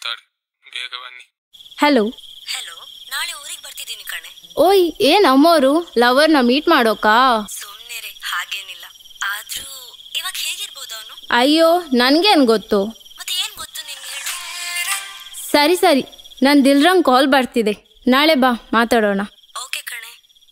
ಮಾತಾಡಿ ಬೇಗ ಬನ್ನಿ ಹಲೋ ಹಲೋ ನಾಳೆ ಊರಿಗೆ ಬರ್ತಿದ್ದೀನಿ ಕಣೆ ಓಯ್ ಏನ್ ಅಮ್ಮೋರು ಲವರ್ನ ಮೀಟ್ ಮಾಡೋಕಾ ಸುಮ್ನೆ ಹಾಗೇನಿಲ್ಲ ಆದ್ರೂ ಇವಾಗ ಹೇಗಿರ್ಬೋದು ಅವನು ಅಯ್ಯೋ ನನ್ಗೇನ್ ಗೊತ್ತು ಮತ್ತೆ ಏನ್ ಗೊತ್ತು ನಿನ್ಗೆ ಹೇಳು ಸರಿ ಸರಿ ನನ್ ದಿಲ್ರಂಗ್ ಕಾಲ್ ಬರ್ತಿದೆ ನಾಳೆ ಬಾ ಮಾತಾಡೋಣ ಓಕೆ ಕಣೆ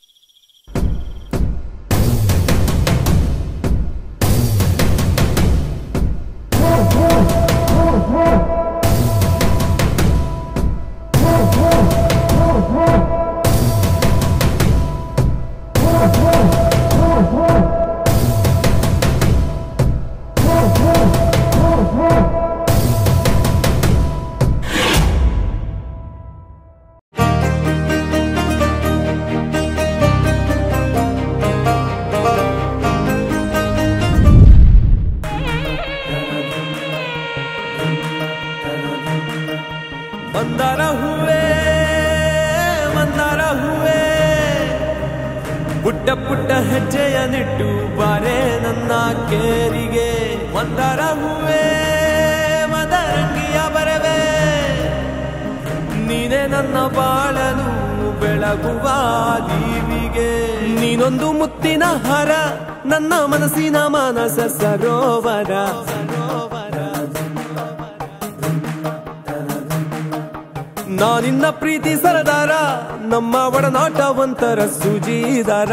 ಮಂದಾರ ಹೂವೇ ಮಂದಾರ ಹೂವೇ ಪುಟ್ಟ ಪುಟ್ಟ ಹೆಜ್ಜೆಯ ನಿಟ್ಟು ಬಾರೆ ನನ್ನ ಕೇರಿಗೆ ಮಂದಾರ ಹೂವೇ ಮದರಂಗಿಯ ಬರವೇ ನೀನೇ ನನ್ನ ಬಾಳನು ಬೆಳಗುವ ದೀವಿಗೆ ನೀನೊಂದು ಮುತ್ತಿನ ಹರ ನನ್ನ ಮನಸ್ಸಿನ ಮಾನಸ ಸರೋವರ ಸರೋವರ ನಾನಿನ್ನ ಪ್ರೀತಿ ಸರದಾರ ನಮ್ಮ ಒಡನಾಟ ಒಂತರ ಸುಜೀದಾರ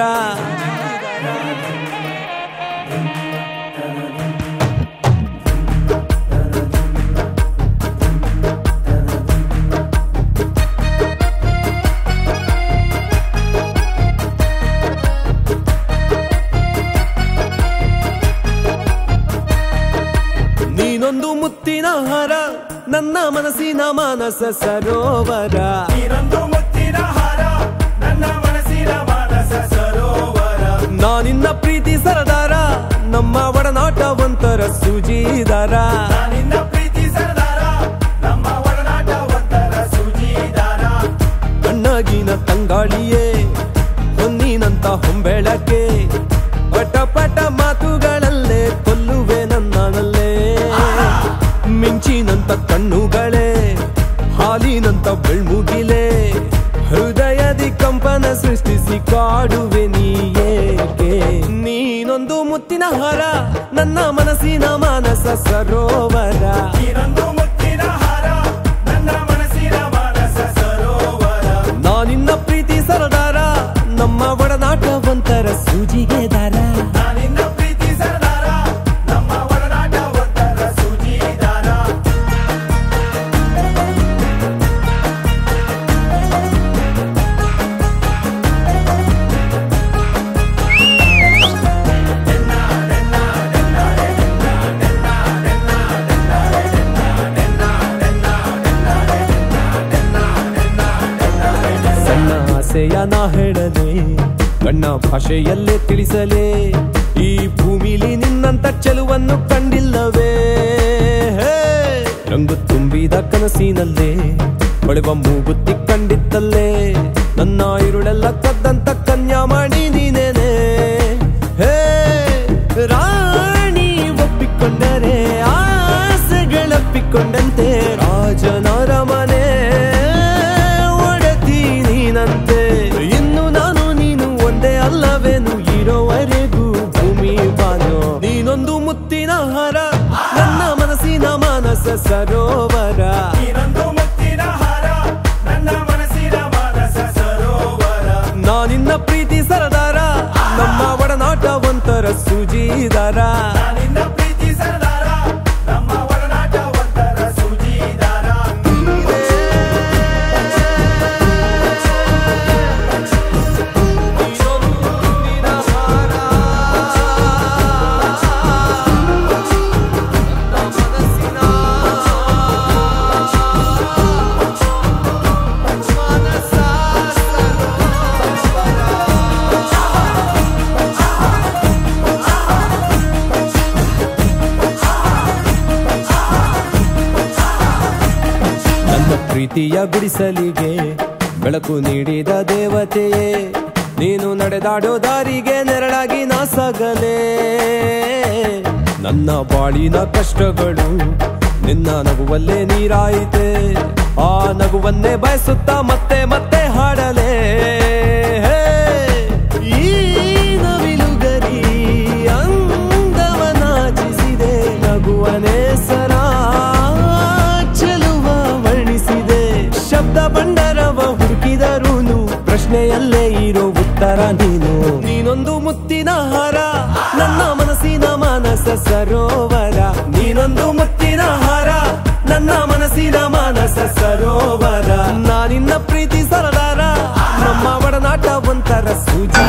ನೀನೊಂದು ಮುತ್ತಿನ ಹಾರ ನನ್ನ ಮನಸ್ಸಿನ ಮಾನಸ ಸರೋವರ ನೀನೊಂದು ಮುತ್ತಿನ ಹಾರ ನನ್ನ ಮನಸ್ಸಿನ ಮಾನಸ ಸರೋವರ ನಾನಿನ್ನ ಪ್ರೀತಿ ಸರದಾರ ನಮ್ಮ ಒಡನಾಟ ಒಂತರ ಸುಜೀದಾರ ನಾನಿನ್ನ ಪ್ರೀತಿ ಸರ್ದಾರ ನಮ್ಮ ಒಡನಾಟ ಒಂತರ ಸುಜೀದಾರ ಕಣ್ಣಾಗಿನ ತಂಗಾಳಿಯೇ ಹೊನ್ನಿನಂತ ಹೊಂಬೆಳಕೆ ಪಟ ಪಟ ಮಾತುಗಳಲ್ಲೇ ಕೊಲ್ಲುವೆ ನನ್ನನಲ್ಲೇ ಮಿಂಚಿನಂತ ಕಣ್ಣುಗಳೇ ಹಾಲಿನಂತ ಬೆಳ್ಮುಗಿಲೇ ಹೃದಯದಿ ಕಂಪನ ಸೃಷ್ಟಿಸಿ ಕಾಡುವೆ ನೀ ಏಕೆ ನೀನೊಂದು ಮುತ್ತಿನ ಹಾರ ನನ್ನ ಮನಸ್ಸಿನ ಮಾನಸ ಸರೋವರ ನೀನೊಂದು ಮುತ್ತಿನ ಹಾರ ನನ್ನ ಮನಸ್ಸಿನ ಮಾನಸ ಸರೋವರ ನಾನಿನ್ನ ಪ್ರೀತಿ ಸರದಾರ ನಮ್ಮ ಒಡನಾಟ ಒಂತರ ಸೂಜಿಗೆ ದಾರ ನಾನಿನ್ನ ಪ್ರೀತಿ ಸರ್ದಾರ ನಮ್ಮ ಒಡನಾಟ ಒಂತರ ಸುಜೀದಾರ ಸಣ್ಣ ಆಸೆಯ ನಾ ಹೇಳಲೆ ಕಣ್ಣ ಭಾಷೆಯಲ್ಲೇ ತಿಳಿಸಲೇ ಈ ಭೂಮಿಲಿ ನಿನ್ನಂತ ಚೆಲುವನ್ನು ಕಂಡಿಲ್ಲವೇ ಹೇ! ರಂಗು ತುಂಬಿದ ಕನಸಿನಲ್ಲೇ ಹೊಳೆವ ಮೂಗುತ್ತಿ ಕಂಡಿತ್ತಲ್ಲೇ ನನ್ನ ಇರುಳೆಲ್ಲ ಕದ್ದಂತ ಕನ್ಯಾ ಮಾಡಿ ನೀನೇನೆ ಹೇ ರಾಣಿ ಒಪ್ಪಿಕೊಂಡರೆ ಆಸೆಗಳಪ್ಪಿಕೊಂಡಂತೆ ರಾಜನರ ಮನೆ ಒಡತಿ ನೀನಂತೆ ಇನ್ನು ನಾನು ನೀನು ಒಂದೇ ಅಲ್ಲವೇನು ಇರೋವರೆಗೂ ಭೂಮಿ ಬಾನೋ ನೀನೊಂದು ಮುತ್ತಿನ ಹಾರ ನನ್ನ ಮನಸ್ಸಿನ ಮಾನಸ ಸರೋವರ ನೀನೊಂದು ಮುತ್ತಿನ ಹಾರ ನನ್ನ ಮನಸ್ಸಿನ ಮಾನಸ ಸರೋವರ ನಾನಿನ್ನ ಪ್ರೀತಿ ಸರದಾರ ನಮ್ಮ ಒಡನಾಟ ಒಂತರ ಸುಜೀದಾರ ನಾನಿನ್ನ ಪ್ರೀತಿ ಸರ್ದಾರ ನಮ್ಮ ಒಡನಾಟ ಒಂತರ ಸುಜೀದಾರ ನನ್ನ ಪ್ರೀತಿಯ ಗುಡಿಸಲಿಗೆ ಬೆಳಕು ನೀಡಿದ ದೇವತೆಯೇ ನೀನು ನಡೆದಾಡೋ ದಾರಿಗೆ ನೆರಳಾಗಿ ನಾ ಸಾಗಲೇ ನನ್ನ ಬಾಳಿನ ಕಷ್ಟಗಳು ನಿನ್ನ ನಗುವಲ್ಲೇ ನೀರಾಯಿತೆ ಆ ನಗುವನ್ನೇ ಬಯಸುತ್ತಾ ಮತ್ತೆ ಮತ್ತೆ ಹಾಡಲೇ ಹೇ, ಈ ನವಿಲುಗರಿ ಅಂದವನಾಚಿಸಿದೆ ನಗುವನೇ ಸರ ಚೆಲುವ ವರ್ಣಿಸಿದೆ ಶಬ್ದ ಬಂಡರವ ಹುಡುಕಿದರೂನು ಪ್ರಶ್ನೆಯಲ್ಲೇ ಇರೋ ಉತ್ತರ ನೀನು ನೀನೊಂದು ಮುತ್ತಿನ ಹಾರ ನನ್ನ ಮನಸ್ಸಿನ ಮಾನಸ ಸರೋವರ ನೀನೊಂದು ಮುತ್ತಿನ ಹಾರ ನನ್ನ ಮನಸ್ಸಿನ ಮಾನಸ ಸರೋವರ ನಾನಿನ್ನ ಪ್ರೀತಿ ಸರದಾರ ನಮ್ಮ ಒಡನಾಟ ಒಂಥರ ಸೂಜಿ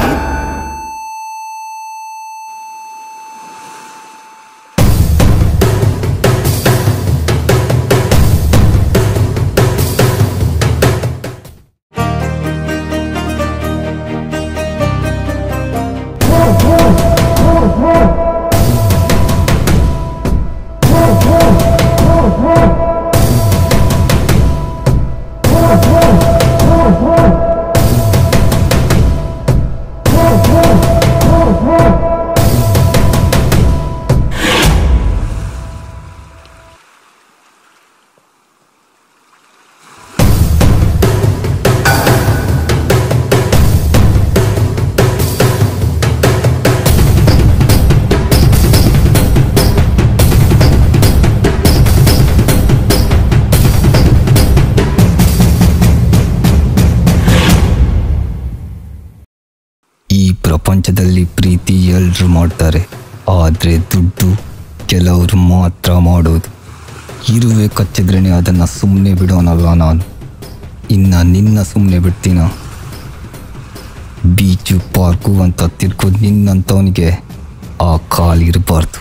ಈ ಪ್ರಪಂಚದಲ್ಲಿ ಪ್ರೀತಿ ಎಲ್ರು ಮಾಡ್ತಾರೆ ಆದರೆ ದುಡ್ಡು ಕೆಲವರು ಮಾತ್ರ ಮಾಡೋದು ಇರುವೆ ಕಚ್ಚಿದ್ರೇನೆ ಅದನ್ನು ಸುಮ್ಮನೆ ಬಿಡೋನಲ್ಲ ನಾನು ಇನ್ನು ನಿನ್ನ ಸುಮ್ಮನೆ ಬಿಡ್ತೀನ ಬೀಚು ಪಾರ್ಕು ಅಂತ ತಿರ್ಗೋದು ನಿನ್ನಂಥವನಿಗೆ ಆ ಕಾಲಿರಬಾರ್ದು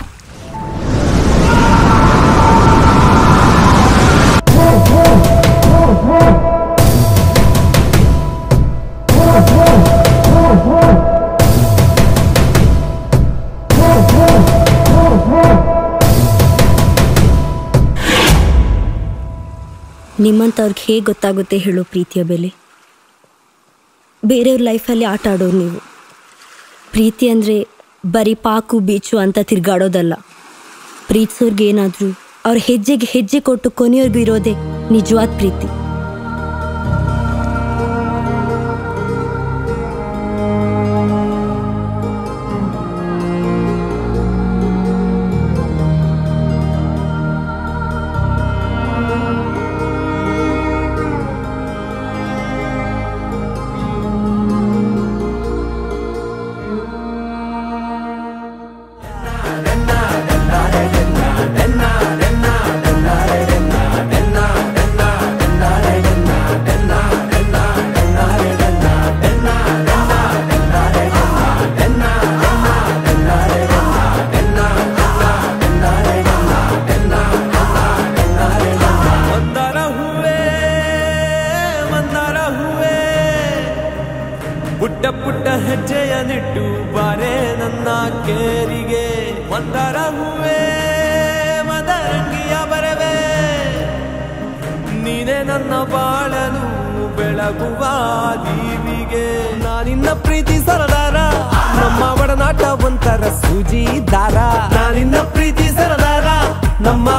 ನಿಮ್ಮಂಥವ್ರಿಗೆ ಹೇಗೆ ಗೊತ್ತಾಗುತ್ತೆ ಹೇಳೋ ಪ್ರೀತಿಯ ಬೆಲೆ ಬೇರೆಯವ್ರ ಲೈಫಲ್ಲಿ ಆಟ ಆಡೋರು ನೀವು ಪ್ರೀತಿ ಅಂದರೆ ಬರೀ ಪಾಕು ಬೀಚು ಅಂತ ತಿರ್ಗಾಡೋದಲ್ಲ ಪ್ರೀತಿಸೋರ್ಗೆ ಏನಾದರೂ ಅವ್ರ ಹೆಜ್ಜೆಗೆ ಹೆಜ್ಜೆ ಕೊಟ್ಟು ಕೊನೆಯವರೆಗೂ ಇರೋದೇ ನಿಜವಾದ ಪ್ರೀತಿ ಮಂದಾರ ಹೂವೇ ಮಂದಾರ ಹೂವೇ ಪುಟ್ಟ ಪುಟ್ಟ ಹೆಜ್ಜೆಯ ನಿಟ್ಟು ಬಾರೆ ನನ್ನ ಕೇರಿಗೆ ಮಂದಾರ ಹೂವೇ ಮದರಂಗಿಯ ಬರವೇ ನೀನೇ ನನ್ನ ಬಾಳನು ಬೆಳಗುವ ದೀವಿಗೆ ನಾನಿನ್ನ ಪ್ರೀತಿ ಸರದಾರ ನಮ್ಮ ಒಡನಾಟ ಒಂಥರ ಸೂಜಿ ದಾರ ನಾನಿನ್ನ ಪ್ರೀತಿ ಸರದಾರ ನಮ್ಮ